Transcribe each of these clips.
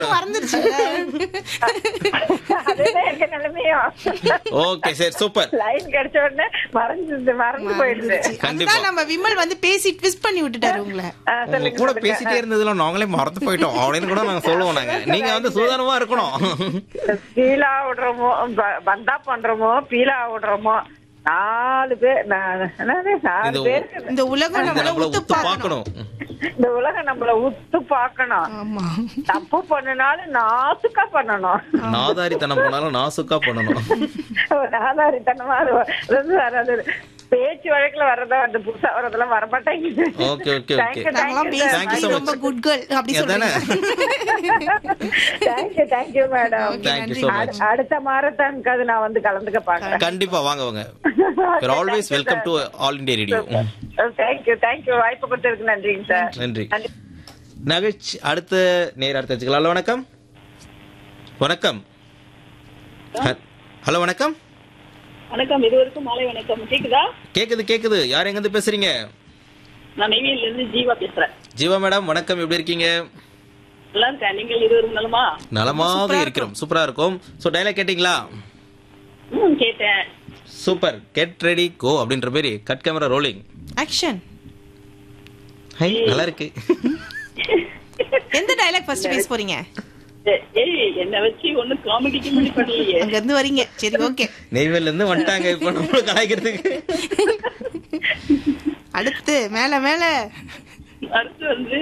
மறந்துருச்சுல்ல அதுதான் எங்க நிலைமையும் ஓகே சரி சூப்பர் லைன் கிடைச்ச உடனே மறந்து மறந்து போயிடுது மறந்துருச்சு. கண்டிப்பா. அதுதான் நம்ம விமல் வந்து பேசி ட்விஸ்ட் பண்ணி விட்டுட்டாரு உங்களை ஆ, உங்க சொல்லுங்க, கூட சொல்லுங்க. பேசிட்டே இருந்ததுல நாங்களே மறந்து போயிட்டோம் அப்படின்னு கூட நாங்க சொல்லுவோம் நாங்க நீங்க வந்து சுதாரணமா இருக்கணும் பீலா விடுறோமோ ப- பந்தா பண்றோமோ பீலா விடுறோமோ நாலு பேர் நான் என்னது, நாலு இந்த பேருக்கு இந்த உலகம் நம்மள நம்மள உத்து உத்து பார்க்கணும் பார்க்கணும் இந்த உலகம் நம்மள உத்து பார்க்கணும் ஆமா தப்பு பண்ணினாலும் நாசுக்கா பண்ணணும் நாதாரித்தனம் பண்ணாலும் நாசுக்கா பண்ணணும் ஒரு ஆதாரித்தனமா அது வந்து வராது பேச்சு வழக்குல வர்றதா அந்த புதுசா வர்றதெல்லாம் வரமாட்டேங்குது okay okay Thank okay you, நாங்களாம் thank you, sir. Thank you பேசி so ரொம்ப much. குட் கேர்ள் அப்படி எதானே? சொல்றீங்க thank you thank you madam Okay, Thank you நன்றி. so much. அடுத்த மாரத்தானுக்கு அது நான் வந்து கலந்துக்க பாக்குறேன் கண்டிப்பா வாங்க வாங்க your always welcome to all India radio thank you thank you வாய்ப்பு கொடுத்ததுக்கு நன்றிங்க சார் நன்றி நகைச் அடுத்த நேர் அடுத்த வச்சுக்கலாம் ஹலோ வணக்கம் வணக்கம் ஹலோ வணக்கம் வணக்கம் இருவருக்கும் மாலை வணக்கம் கேக்குதா கேக்குது கேக்குது யார் எங்க இருந்து பேசுறீங்க நான் நெய்வேலில இருந்து ஜீவா பேசுறேன் ஜீவா மேடம் வணக்கம் எப்படி இருக்கீங்க நல்லா இருக்கேன் நீங்கள் இருவரும் நலமா நலமாக இருக்கிறோம் சூப்பரா இருக்கும் சோ டைலாக் கேட்டிங்களா ம் கேட்டேன் சூப்பர் கெட் ரெடி கோ அப்படின்ற மாதிரி கட் கேமரா ரோலிங் ஆக்ஷன் ஹை நல்லா இருக்கு எந்த டயலாக் ஃபர்ஸ்ட் பேச போறீங்க ஏ- ஏய் என்ன வச்சு ஒண்ணும் காமெடி கிமெடி பண்ணலையே அங்க இருந்து வரீங்க சரி ஓகே நெய்வேலில இருந்து வந்துட்டாங்க இப்போ நம்மள கலாய்க்கிறதுக்கு அடுத்து மேல மேல அடுத்து வந்து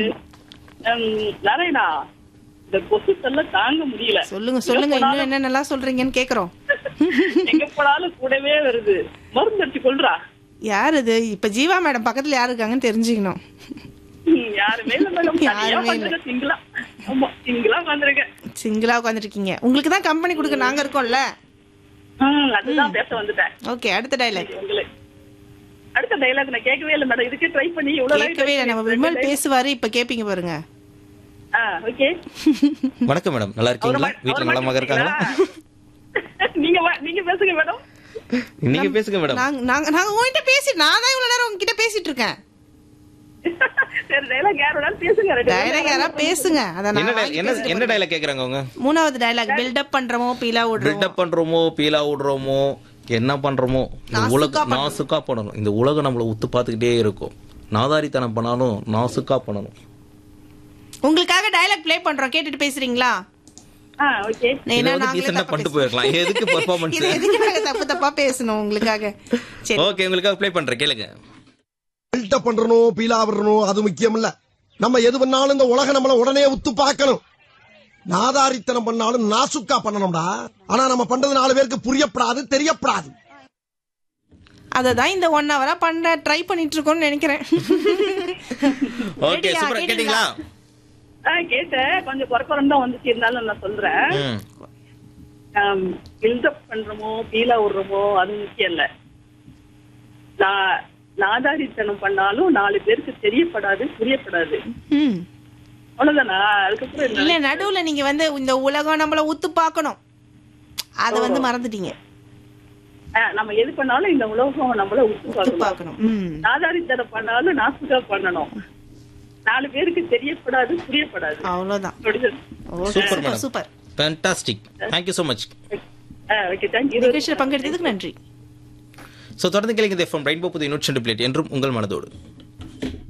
ம், நாராயணா இந்த கொசு தொல்லை தாங்க முடியல சொல்லுங்க சொல்லுங்க இன்னும் என்னென்னலாம் சொல்றீங்கன்னு கேக்குறோம் எங்க போனாலும் கூடவே வருது மருந்து அடிச்சு கொள்றா யார் இது இப்ப ஜீவா மேடம் பக்கத்துல யாரு இருக்காங்கன்னு தெரிஞ்சுக்கணும் ம், யாருமே இல்ல மேடம் தனியா யாருமே இல்ல. வந்துருக்க சிங்கிளா ஆமா சிங்கிளா வந்திருக்கேன் சிங்கிளா உட்காந்துருக்கீங்க உங்களுக்கு தான் கம்பெனி கொடுக்க நாங்க இருக்கோம்ல ம், அதுதான் பேச வந்துட்டேன் ஓகே அடுத்த டைலாக் உங்களுக்கு அடுத்த டைலாக் நான் கேட்கவே இல்லை மேடம் இதுக்கு ட்ரை பண்ணி இவ்வளவு நாள் கேட்கவே இல்லை நம்ம விமல் பேசுவாரு இப்ப கேப்பீங்க பாருங்க ஆ ஓகே வணக்கம் மேடம் நல்லா இருக்கீங்களா வீட்டுல நலமாக இருக்காங்களா நீங்க வா- நீங்க பேசுங்க மேடம் நீங்க பேசுங்க மேடம் நாங்க நாங்க நாங்க உங்ககிட்ட பேசி நான் தான் இவ்வளவு நேரம் உங்ககிட்ட பேசிட்டு இருக்கேன் சரி டைலாக் யாரோட பேசுங்க ரெண்டு பேரும். டைலாக் யாரா பேசுங்க அத என்ன நான் dial- என்ன என்ன டைலாக் கேக்குறாங்க அவங்க மூணாவது டைலாக் பில்டப் பண்றோமோ பீலா விடுறோம் பில்டப் பண்றோமோ பீலா விடுறோமோ என்ன பண்றோமோ இந்த நாசுக்கா உலகம் பண்ணணும். நாசுக்கா பண்ணணும் இந்த உலகம் நம்மள உத்து பார்த்துக்கிட்டே இருக்கும் நாதாரித்தனம் பண்ணாலும் நாசுக்கா பண்ணணும் உங்களுக்காக டைலாக் ப்ளே பண்றோம் கேட்டுட்டு பேசுறீங்களா ஆ ஓகே இதை ஏன்னா வந்து நாங்களே டீசெண்டா தப்பா பண்ணிட்டு பேசுறோம். போயிடலாம் எதுக்கு பெர்ஃபார்மன்ஸ் இது எதுக்கு நாங்க தப்பு தப்பா பேசணும் உங்களுக்காக சரி ஓகே உங்களுக்காக ப்ளே பண்றேன் கேளுங்க பில்டப் பண்றணும் பீலா விடணும் அது முக்கியம் இல்ல நம்ம எது பண்ணாலும் இந்த உலகம் நம்மள உடனே உத்து பார்க்கணும் நாதாரித்தனம் பண்ணாலும் நாசுக்கா பண்ணணும்டா ஆனா நம்ம பண்றது நாலு பேருக்கு புரியப்படாது தெரியப்படாது அததான் இந்த ஒன் ஹவரா பண்ண ட்ரை பண்ணிட்டு இருக்கோம்னு நினைக்கிறேன் ஓகே Ready-யா? சூப்பரா கேட்டீங்களா? கேட்டீங்களா ஆ கேட்டேன் கொஞ்சம் குறைக்குறம் தான் வந்துச்சு இருந்தாலும் நான் சொல்றேன் ம் பில்டப் பண்றோமோ பீலா விடுறோமோ அது முக்கியம் இல்ல நான் நாதாரித்தனம் பண்ணாலும் நாலு பேருக்கு தெரியப்படாது புரியப்படாது ம். அவ்வளவுதானா அதுக்கப்புறம் என்ன? இல்ல நடுவுல நீங்க வந்து இந்த உலகம் நம்மள உத்து பார்க்கணும் அத வந்து மறந்துட்டீங்க ஆ, நம்ம எது பண்ணாலும் இந்த உலகம் நம்மள உத்து உத்து பார்க்கணும் பார்க்கணும் ம். நாதாரித்தனம் பண்ணாலும் நாசுக்கா பண்ணணும் நாலு பேருக்கு தெரியப்படாது புரியப்படாது அவ்வளவுதான் முடிஞ்சது. Okay, super super madam super fantastic thank you so much ah, okay thank you நிகழ்ச்சியில பங்கெடுத்ததுக்கு நன்றி ஸோ தொடர்ந்து கேளுங்க எஃப்எம் ரெயின்போ புது நூற்றி ரெண்டு பிளேட் என்றும் உங்கள் மனதோடு